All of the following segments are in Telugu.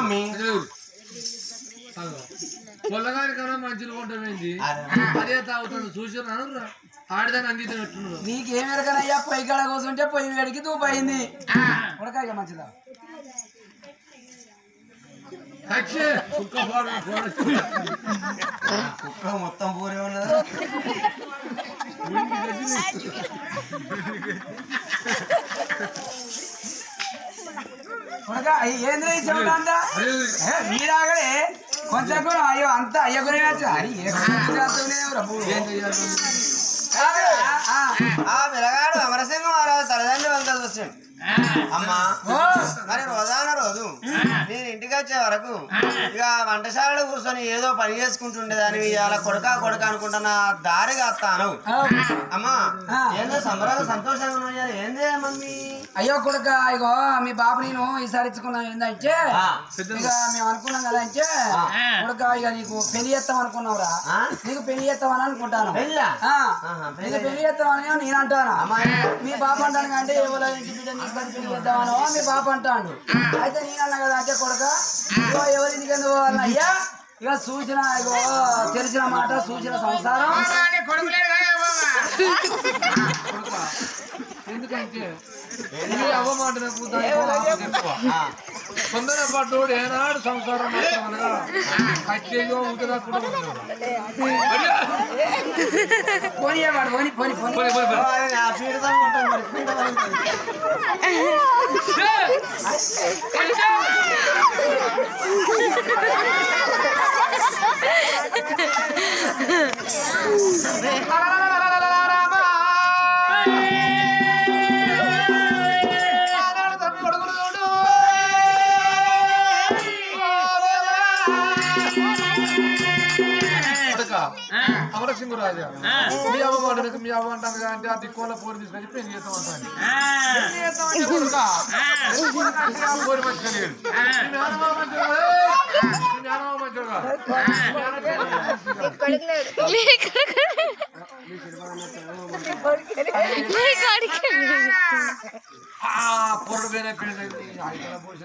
మమ్మీ పొల్లగారి కన్నా మంచిగా కొంటమైంది అదే తాగుతాను చూసిన ఆడిదాన్ని అంగీతం ఎట్టున్నారు నీకేం ఎరకనయ్యా పొయ్యి కాడ కూర్చుంటే పొయ్యి వేడికి తూపయింది ఉడకాయ మంచిదా కక్షే కుక్క పాడు కుక్క మొత్తం పూరే ఉన్నదా ఉడక ఏంద్ర ఈ చెమట అంతా ఏ, మీరాగలే కొంచెం కూడా అయ్యో అంత అయ్య గురి అని ఏ ప్రభు ఆ పిల్లగాడు అమరసింహ మహారాజు తల్లిదండ్రులు వంక చూసాడు అమ్మా మరి రోజాన రోజు నేను ఇంటికి వచ్చే వరకు ఇక వంటశాలలో కూర్చొని ఏదో పని చేసుకుంటుండేదాన్ని ఇవాళ కొడక కొడక అనుకుంటున్నా దారి కాస్తాను అమ్మా ఏందో సంబరాలు సంతోషంగా ఉన్నాయి ఏందే మమ్మీ అయ్యో కొడుక ఇగో మీ బాబు నేను ఈసారి ఇచ్చుకున్నాం ఏందంటే ఆ, ఇక మేము అనుకున్నాం కదా అంటే కొడుక ఇక నీకు పెళ్లి చేస్తాం అనుకున్నావురా ఆ? నీకు పెళ్లి చేస్తామని అనుకుంటాను పెళ్ళా? ఆ, ఆహా, నీకు పెళ్లి చేస్తామని నేను అంటాను అమ్మాయి మీ బాబు అంటాను అంటే ఎవరో ఇంటి బిడ్డ నీకు పని పెళ్లి చేద్దామనో మీ బాబు అంటాడు అయితే నేను అన్నా కదా అంటే కొడుక ఇగో ఎవరి ఇంటికి ఎందుకు పోవాలన్నా అయ్యా ఇక సూచన ఇగో తెలిసిన మాట సూచన సంసారం ఎందుకంటే ఈ అవమాటనకు దానికి ఎక్కువ తొందర పడ్డోడు ఏనాడు సంసారం మాత్రం అనగా కట్టేయో ఉదరా కూడా ఉన్నాడు. పోనీ వాడు పోనీ పోనీ పోనీ పోనీ, పోనీ, పోనీ. ఓ, అది నా పీడతో ఉంటుంది మరి పీడ పలుకుతుంది. కొడుక, అమరసింహ రాజా మీ అవ్వమాటనకు మీ అవ్వ అంటాను అంటే ఆ దిక్కువల్ల పోరు తీసుకొని పెళ్లి చేస్తాం అంటాను పెళ్లి చేస్తామంటే కొడుక, ఎందుకు కొడుక అంటే ఆ పోరు మంచిగా లేడు. మీ నాన్నమ్మ మంచిగా లేదు. మీ నాన్నమ్మ మంచిగా కాదు. మీ నాన్న మంచిగా కాదు. ఆ పొరడు పోయిన పెళ్లి ఐదు పోసిన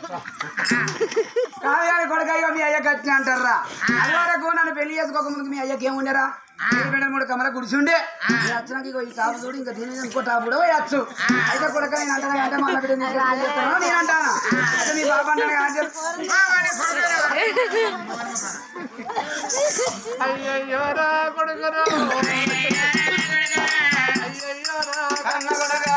కాదు కానీ కొడుక ఇక మీ అయ్య కట్టిన అంటారా అది వరకు నన్ను పెళ్లి చేసుకోక ముందుకు మీ అయ్యకి ఏముండరా బిడ్డ మూడు కమల గుడిచుండే నేను వచ్చినాక ఇగో ఈ టాపు చూడు ఇంకా దీని మీద ఇంకో టాపు కూడా వేయచ్చు అయితే కొడుక నేను అంటాను అంటే మా బిడ్డ నేను పెళ్లి చేస్తాను నేను అంటాను అయితే మీ బాబు అంటాను కానీ అయ్యయ్యోరా కొడుకరా అయ్యయ్యోరా కన్న కొడకా.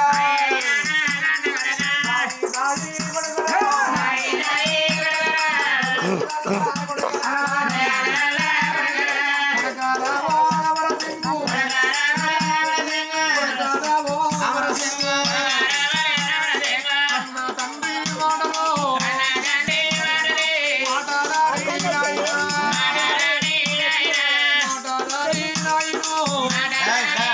ఏయ్, రా.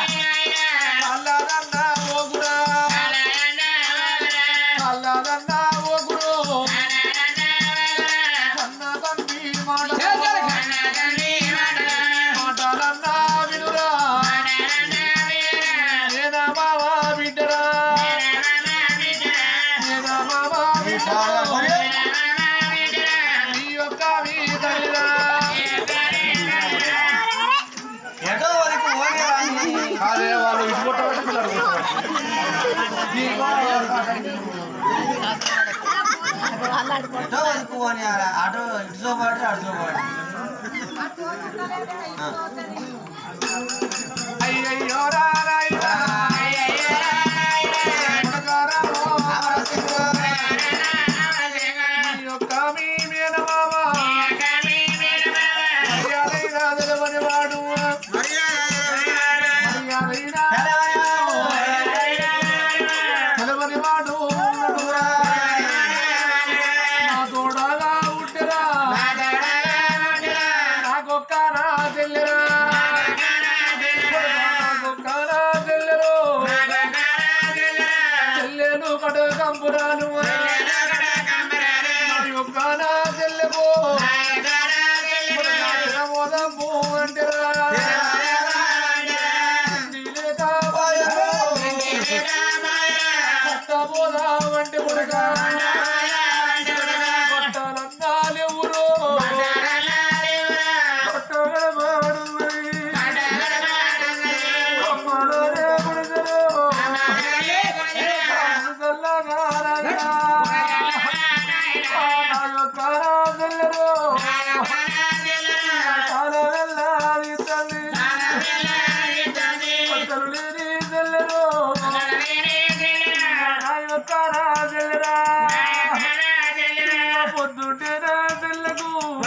మీ తాళం మరి. ఎటో వరకు ఓడి రాని. అదే వాళ్ళు ఇటు కొట్టబట్టి పిల్లలు కొట్టబట్టి. ఎటో వరకు ఓని ఆడ. అటు ఇటు చూపాడు అటు చూపాడు అయ్యయ్యో రారాయ్యా. కొడకారామో. ఈ యొక్క మీ మేనమామ. మర్యాదైనా తెలవనివాడు. మర్యాదైనా తెలవనివాడు ఉన్నడురా. నా తోడగా ఉట్టెరా. నాకొక్క నా చెల్లెరా నాకొక్క పొద్దుంటేనా తెల్లకు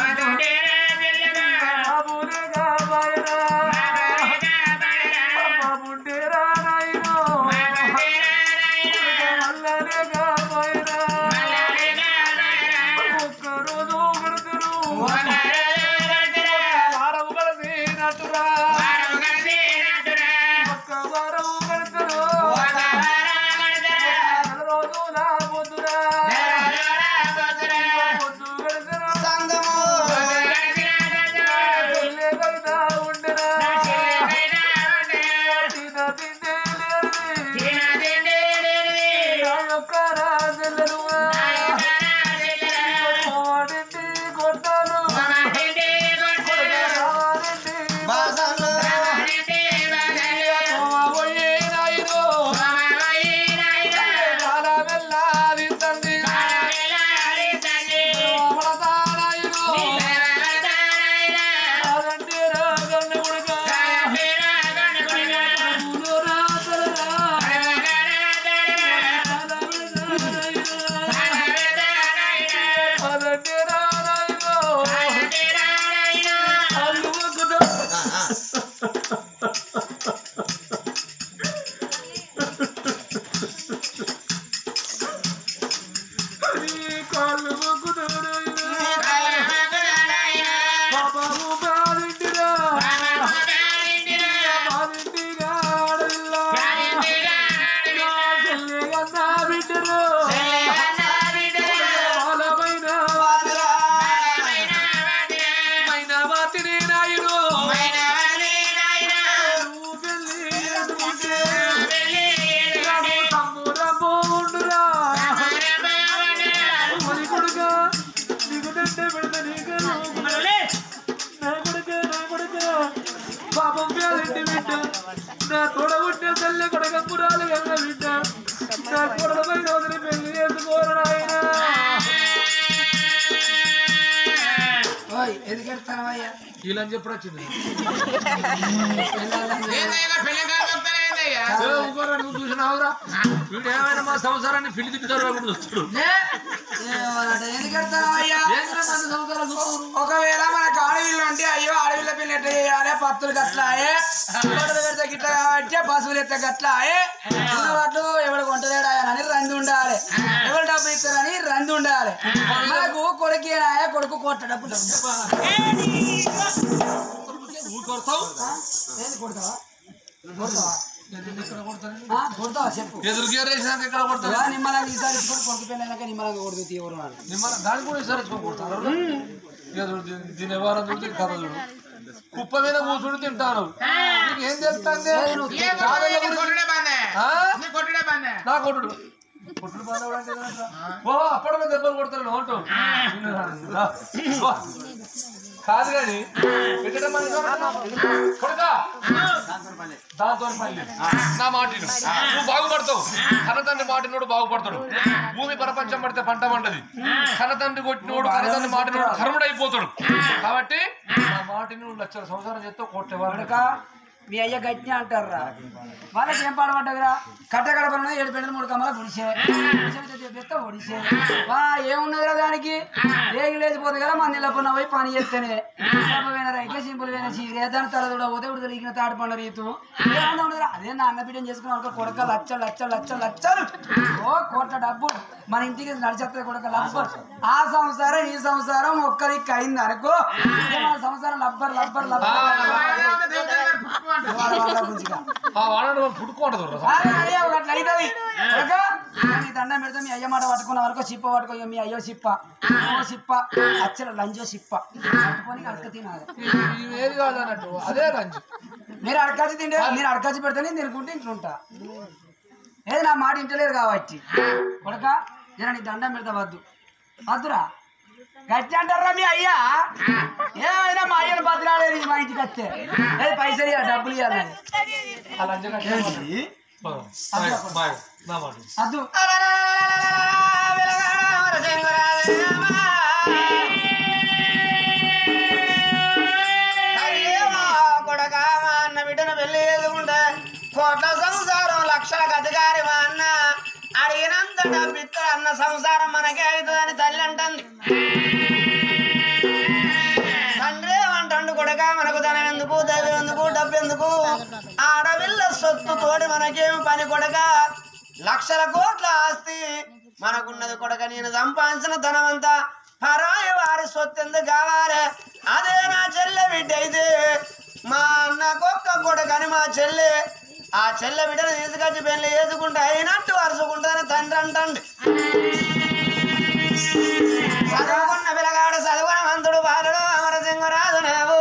బాబునేగా బాయరా బాబుంటేరా నాయనో అల్లనేగా బాయరా ఒక్కరోజు గడుతురు వారం గడిచినట్టురా ఒక్క వారం గడుతురు నెల రోజు నా పొద్దురా పొద్దు గడిచిన సంగము చెల్లె కవిత ఉండరా తిన తిండే లేనిది నా యొక్క రాజులను వాడింటి కొట్టాను వాడింటి బాసను పోయే నాయనో చాలా వెళ్ళాలి తండ్రి అమలతా నాయనో కాదంటే రాగన్న ఉడక ఊరు రాతలరా కాదంటే రా నాయనో అల్లు ఒక్కదో ఆ, ఆ. నీ కాళ్ళు ఒక్కదో నాయనా పాపము బాలింటిరా బాలింటిగా ఆడల్లా నా చెల్లె కన్నా బిడ్డరు బాలమైన వాదురా. మైన వాతిని నాయుడు నువ్వు పెళ్ళి చేసుకుంటే నాకు సంబురము ఉండురా మరి కొడుక నీకు దండ పెడతా నీకు నా కొడుక నా కొడుక పాపం పేరింటి బిడ్డ నా తోడబుట్టిన తల్లి కొడక పురాలు గంగ బిడ్డ నా కొడలపై రోజుని పెళ్లి చేసుకోరు నాయనా ఓయ్ ఎందుకు ఎడతానవయ్యా వీళ్ళని చెప్పడం వచ్చింది నువ్వు చూసినావురా వీడు ఏమైనా మా సంసారాన్ని పిల్లి తిప్పుతారు చూస్తాడు ఎందుకు ఎడతానవయ్యా ఏంద్రా మన సంసారం చూస్తారు ఒకవేళ మనకు అడవిలో ఉంటే అయ్యో అడవిలో పిల్ల ఎట్లా చేయాలి పత్తులు గట్లాయే గొడవలు పెడితే గిట్ల కాబట్టి పశువులు ఎత్తే గట్లాయే వాటి ఎవడు కొంటలేడా అని రంది ఉండాలి ఎవరు డబ్బు ఇస్తారని రంది ఉండాలి మనకు కొడుకు ఏనాయ కొడుకు కొట్ట డబ్బు కొడతావు ఏంది కొడతావా కొడతావా ఆ, కొడతావా చెప్పు ఎదురు గేర్ వేసినాక ఎక్కడ కొడతారు ఇలా నిమ్మలంగా ఈసారి ఇచ్చుకొని కొడుకు పెళ్ళాక నిమ్మలంగా కొడుకు తీయరు అని నిమ్మల దానికి కూడా ఈసారి ఎత్తుకొని కొడతారు ఎదురు దీని- దీని వ్యవహారం చూస్తే కథ చూడు కుప్ప మీద కూర్చుని తింటాను నీకు ఏం తెలుస్తుంది నా కొట్టుడు కొట్టుడు బాధ ఓ అప్పట్లో దెబ్బలు కొడతాను అంటావు ఓ, కాదు కానీ పెట్టడం కొడుకా దాంతో పని లేదు. నా మాట విను. నువ్వు బాగుపడతావు కన్నతండ్రి మాటినోడు బాగుపడతాడు భూమి ప్రపంచం పడితే పంట పండది కన్నతండ్రి కొట్టినోడు కన్నతండ్రి మాటినోడు కర్ముడు అయిపోతాడు కాబట్టి నా మాటిని నువ్వు లక్షల సంవత్సరం చేస్తావు కోట్ల కొడుక మీ అయ్య గట్టి అంటారా వాళ్ళకి ఏం పాడబడ్డదిరా కట్టగడపల ఏడు పెండలు మూడు కమ్మల గుడిసే బెత్త ఒడిసే వా ఏమున్నదిరా దానికి రేగి లేచిపోతుంది కదా మన నిలబడిన పోయి పని చేస్తేనే పోయిన రైకే సింపుల్ పోయిన చీరే దాని తల కూడా పోతే ఇప్పుడు రీకిన తాడు పండు రీతు ఏమన్నా ఉన్నదిరా అదే నా అన్న బిడ్డను చేసుకున్న వాళ్ళకి కొడక లచ్చలు లచ్చలు లచ్చలు లచ్చలు ఓ కోట్ల డబ్బు మన ఇంటికి నడిచేస్తుంది కొడక లబ్బర్ ఆ సంసారం ఈ సంసారం ఒక్కరికి అయింది అనుకో ఇదే మన సంసారం లబ్బర్ లబ్బర్ లబ్బర్ వాళ్ళ వాళ్ళ గుంజిగా. ఆ వాడను పుట్టుకుంటదు అరే, అరే, ఒక అట్లా అవుతుంది. కొడకా, నీ దండం పెడితే మీ అయ్య మాట పట్టుకున్న వరకు చిప్ప పట్టుకో ఇక మీ అయ్యో చిప్ప ఓ చిప్ప అచ్చల లంజో చిప్ప పట్టుకొని అడక తినాలి ఏది కాదు అన్నట్టు అదే రంజు మీరు అడకాచి తింటే మీరు అడకాచి పెడితే నేను తినుకుంటే ఇంట్లుంటా ఏది నా మాట ఇంటలేరు కాబట్టి కొడక జర నీ దండం పెడతా వద్దు వద్దురా గట్టి అంటారా మీ అయ్యా ఏమైనా మా అయ్యను బతిరాలేదు మా ఇంటికి వస్తే ఏది పైసలు ఇవ్వాలి డబ్బులు ఇవ్వాలని ఆ లంజ కట్టే ఏంటి? బాయ్ బాయ్ నా మాట వద్దు ఉన్న సంసారం మనకే అవుతుందని తల్లి అంటుంది తండ్రి ఏమంటాడు కొడక మనకు ధనం ఎందుకు దైవం ఎందుకు డబ్బు ఎందుకు ఆడవిల్ల సొత్తు తోడి మనకేమి పని కొడక లక్షల కోట్ల ఆస్తి మనకున్నది కొడక నేను సంపాదించిన ధనం అంతా పరాయి వారి సొత్తు ఎందుకు కావాలి అదే నా చెల్లె బిడ్డ అయితే మా అన్నకొక్క కొడకని మా చెల్లె ఆ చెల్లె బిడ్డను తీసుకొచ్చి పెళ్లి చేసుకుంటే అయినట్టు వరుసుకుంటుందని తండ్రి అంటండి చదువుకున్న పిల్లగాడు చదువుకునవంతుడు బాలుడు అమరసింహరాజు నావు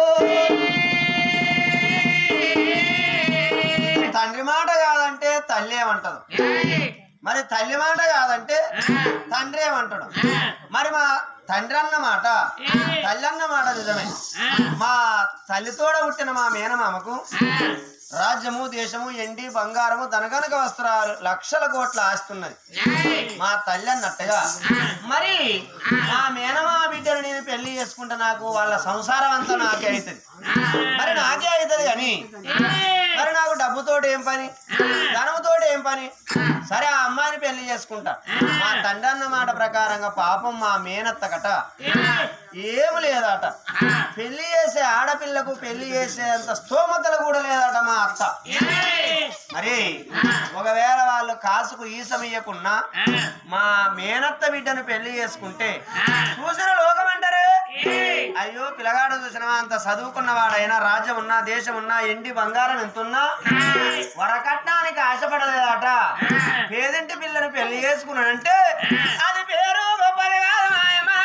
తండ్రి మాట కాదంటే తల్లి ఏమంటదు మరి తల్లి మాట కాదంటే తండ్రి ఏమంటాడు మరి మా తండ్రి అన్న మాట తల్లి అన్న మాట నిజమే మా తల్లితోడ పుట్టిన మా మేనమామకు రాజ్యము దేశము ఎండి బంగారము ధనగనక వస్త్రాలు లక్షల కోట్ల ఆస్తున్నది మా తల్లి అన్నట్టుగా మరి మా మేనమా బిడ్డను నేను పెళ్లి చేసుకుంటే నాకు వాళ్ళ సంసారం అంతా నాకే అవుతుంది మరి నాకే అవుతుంది కానీ మరి నాకు డబ్బుతోటి ఏం పని ధనముతోటి ఏం పని సరే ఆ అమ్మాయిని పెళ్లి చేసుకుంటా మా తండ్రి అన్న మాట ప్రకారంగా పాపం మా మేనత్త కట ఏమి లేదట పెళ్లి చేసే ఆడపిల్లకు పెళ్లి చేసేంత స్తోమతలు కూడా లేదట మా అత్త మరి ఒకవేళ వాళ్ళు కాసుకు ఈసమియ్యకున్నా మా మేనత్త బిడ్డను పెళ్లి చేసుకుంటే చూసిన లోకం అంటారే అయ్యో పిల్లగాడు చూసిన అంత చదువుకున్న వాడైనా రాజ్యం ఉన్నా దేశం ఉన్నా ఎండి బంగారం ఎంతున్నా వరకట్నానికి ఆశపడలేదట పేదింటి పిల్లని పెళ్లి చేసుకున్నాడంటే అది పేరు గొప్పది కాదు మాయమా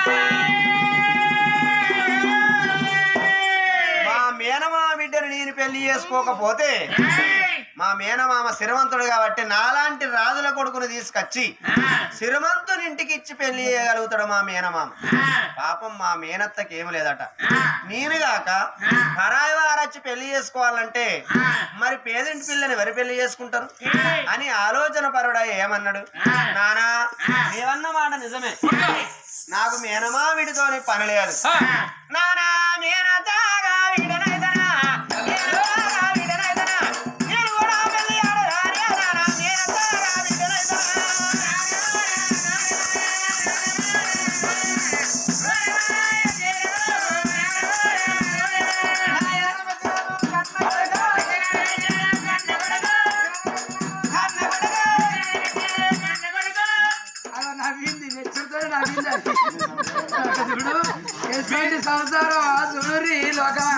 మా మేనమా బిడ్డను నేను పెళ్లి చేసుకోకపోతే మా మేనమామ సిరవంతుడు కాబట్టి నాలాంటి రాజుల కొడుకును తీసుకొచ్చి సిరవంతుని ఇంటికి ఇచ్చి పెళ్లి చేయగలుగుతాడు మా మేనమామ పాపం మా మేనత్తకి ఏమి లేదట నేను గాక పరాయి వారు వచ్చి పెళ్లి చేసుకోవాలంటే మరి పేదింటి పిల్లని ఎవరు పెళ్లి చేసుకుంటారు అని ఆలోచన పరుడా ఏమన్నాడు నానా నీవన్న మాట నిజమే నాకు మేనమావిడితోని పని లేదు నానా మేనతాగా వీడనైతనా మేనతాగా వీడనైతనా నేను కూడా పెళ్లి ఆడదాని నానా మేనతాగా అలా నవ్వింది నెచ్చుతో నవ్వింది అది. చూడు ఎటువంటి సంసారం చూడు లోకమా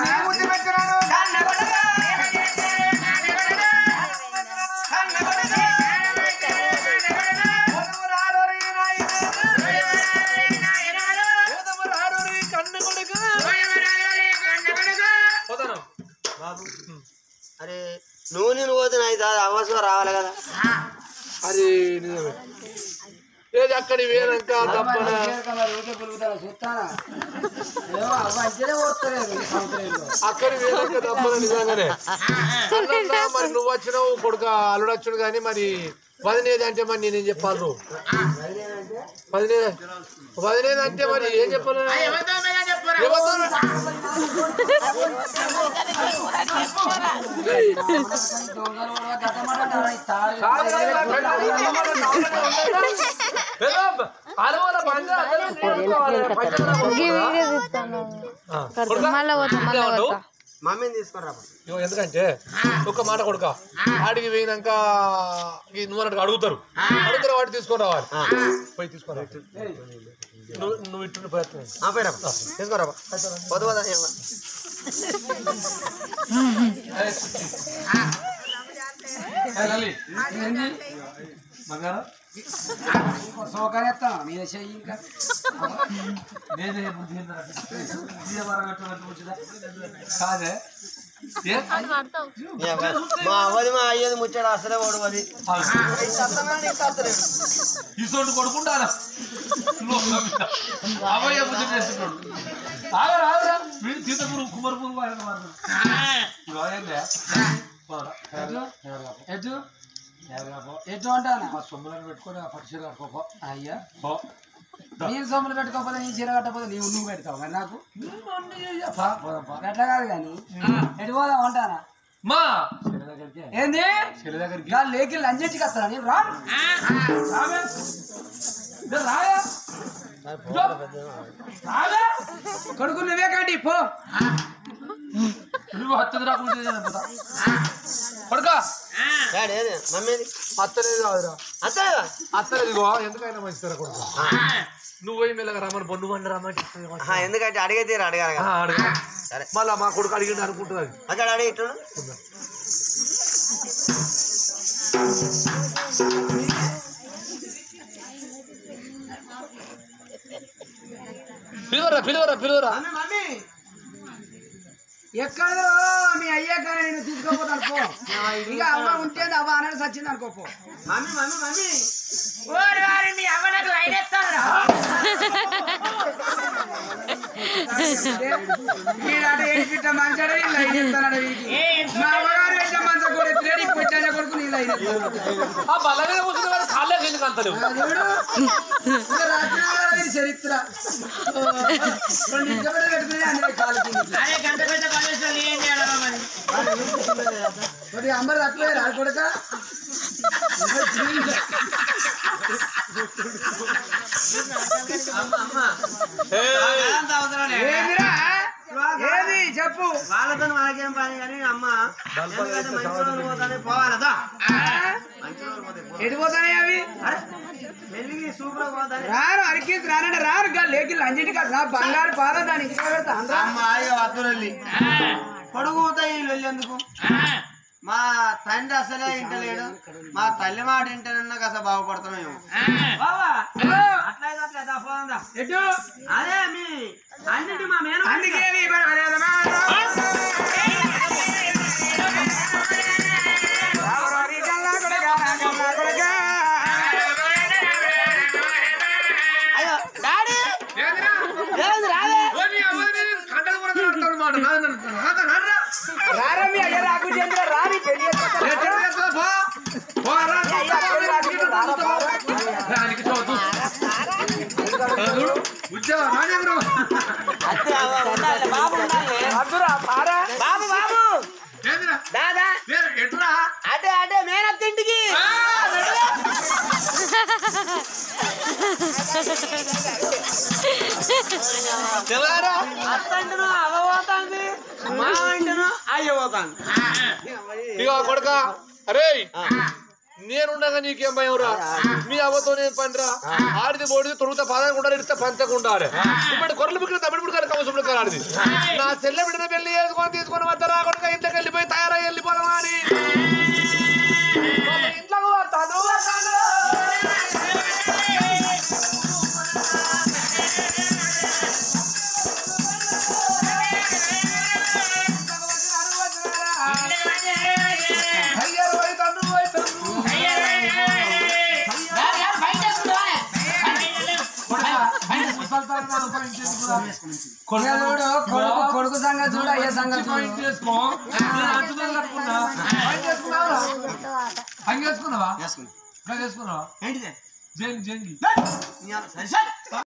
బాబు అరే నువ్వు నేను పోతే అయితే అవసరం రావాలి కదా అది నిజమే ఏది అక్కడి వేరక తప్పన అక్కడి వేరక తప్పన నిజంగానే అన్నన్నా మరి నువ్వు వచ్చినావు కొడుక అల్లుడు వచ్చాడు కానీ మరి వదినేది అంటే మరి నేనేం చెప్పాలి నువ్వు వదినేది వదినేది అంటే మరి ఏం చెప్పాలి ఎవరితో? కాదు కదా, ఏదో అలవాల పంజ అదే నేర్చుకోవాలి. పంజాబ్ ఈ వీడియో తీస్తాను కడుపు మళ్ళా పోతా మళ్ళా పోతా మమ్మీని తీసుకురా ఇగో ఎందుకంటే ఒక్క మాట కొడుక ఆడికి పోయినాక ఈ నువ్వు అన్నట్టు అడుగుతారు అడుగుతారు వాటి తీసుకొని రావాలి పోయి తీసుకొని రా. నువ్వు నువ్వు ఇట్టు ప్రయత్నం చేయి. పోయిరా తీసుకురా పొద్దు పోదా సోకనేస్తాం మీద చెయ్యి ఇంకా కాదే ఏ? మా అవ్వది మా అయ్యేది ముచ్చాడు అసలే ఓడవది ఇసోటి కొడుకుంటారా అవయ్య బుద్ధి చేస్తున్నాడు ఆగా రాదురా వీడు తీతపురు కుమరపురు వాడిన వాడు. ఇగో ఏందే? పోరా. ఎటు ఎటు అంటానా మా సొమ్ములను పెట్టుకొని ఆ పట్టు చీర కట్టుకోపో. అయ్యా పో. నేను సొమ్ములు పెట్టుకోకపోతే నీ చీర కట్టకపోతే నీవు నువ్వు పెడతావు మరి నాకు నువ్వు అన్నీ చెయ్యప్పా. పోదాంపా. ఎట్లా కాదు కానీ ఎటు పోదాం అంటానా మా చెల్లి దగ్గరికి ఏంది చెల్లి దగ్గరికి ఇలా లేకి లంచెట్టికి వస్తాను నేను రా రామే. రాయా రాయా కొడుకు నువ్వే కాండి పో నువ్వు హత్య రాకుండా కొడుక డాడీ ఏది మమ్మీది అత్తలేదు కాదురా అంతే అత్తలేదు ఇగో ఎందుకైనా మంచిదా కొడుకు నువ్వు పోయి మెల్లగా రమ్మని బొన్ను బండి రమ్మని చెప్తావు ఎందుకంటే అడిగే తీరు అడగాలి కదా అడగా సరే. మళ్ళా మా కొడుకు అడిగిండు అనుకుంటుంది అక్కడ అడిగి ఇట్టు పిలువరా పిలువరా పిలువరా మమ్మీ మమ్మీ ఎక్కడో మీ అయ్యా కానీ నేను తీసుకోపోతాను పో ఇక అవ్వ ఉంటే అవ్వ అనేది సచ్చింది అనుకో పో మమ్మీ మమ్మీ మమ్మీ ఓరి వారి మీ అవ్వ నాకు లైన్ ఎత్తారా మీరంటే ఏడు పిట్ట మంచాడు నేను లైన్ ఎత్తానట వీరికి మా అమ్మగారు ఎంత మంచ కూడా ఎత్తులేడు ఇప్పుడు వచ్చాక కొడుకు నీ లైన్ ఎత్తాను ఆ బల్లగా కూర్చున్న వాడు కాళ్ళకి ఎందుకు అంతలేవు చూడు ఇంకా రాత్రి ఇది చరిత్ర రెండు ఇంటి పెట్టుకుని అన్ని కాలు మరి అమ్మరు అట్లే రా కొడుక అంత అవసరం లేదు. ఏందిరా ఏది చెప్పు వాళ్ళతో మనకేం పని కానీ అమ్మ ఎందుకంటే మంచి రోజులు పోతానే పోవాలదా ఆ? మంచి రోజులు పోతే పో. ఎటు పోతాయి అవి అరే పెళ్ళికి సూపర్ పోతానే రాను అరికేసి రానంటే రాను గా లేకి లంజిటి కాదు నా బంగారు పాదం దాని ఇంటికి పెడతా అందరూ అమ్మ అయ్యో అత్తులెళ్ళి పొడుగు పోతాయి వీళ్ళు వెళ్ళేందుకు మా తండ్రి అసలే ఇంటలేడు మా తల్లి మాట ఇంటనన్నా కాస్త బాగుపడుతున్నాం అట్లయితే అట్లయితే పోదా ఎటు అదే మీ అన్నిటి మా మేన అందుకే నీ పని మర్యాదమా? రావరారి కల్లా కొడకా, కల్లా కొడకా. అయ్యో డాడీ ఏమైంది రాలే రారా మీ అయ్య రాకు చంద్ర రాని పెళ్లి చేసుకుంటా. అయ్య పెళ్లి రాకు రారా, రారా. వద్దురా, పారా. బాబు బాబు దాదా అటే అటే మేనత్త ఇంటికి అత్తంటును అవ పోతాంది మా అంటును అయ్య పోతాంది ఇక కొడక అరే నేనుండగా నీకేం భయం రా మీ అవ్వతో నేను పనిరా ఆడిది బోడిది తొడుగుతా పదం ఉండాలి ఇడితే పంచకుండా ఉండాలి ఇప్పుడు గొర్రెలు బిడ్డ తమిడి బిడ్డ కవసం బిడ్డ ఆడిది నా చెల్ల బిడ్డన పెళ్లి చేసుకొని తీసుకొని వద్దరా కొడుక ఇంట్లోకి వెళ్ళిపోయి తయారై వెళ్ళిపోదామా అని వాళ్ళ ఇంట్లోకి వస్తాను వస్తాను. అయ్యారు పోయి తన్ను పోయి తన్ను. చూడు కొడుకు కొడుకు సంగతి చూడు అయ్యే సంగతి చూడు అంగేసుకున్నావా వేసుకుని అంగేసుకున్నావా ఏంటిదే జంగి జంగి సరే సరే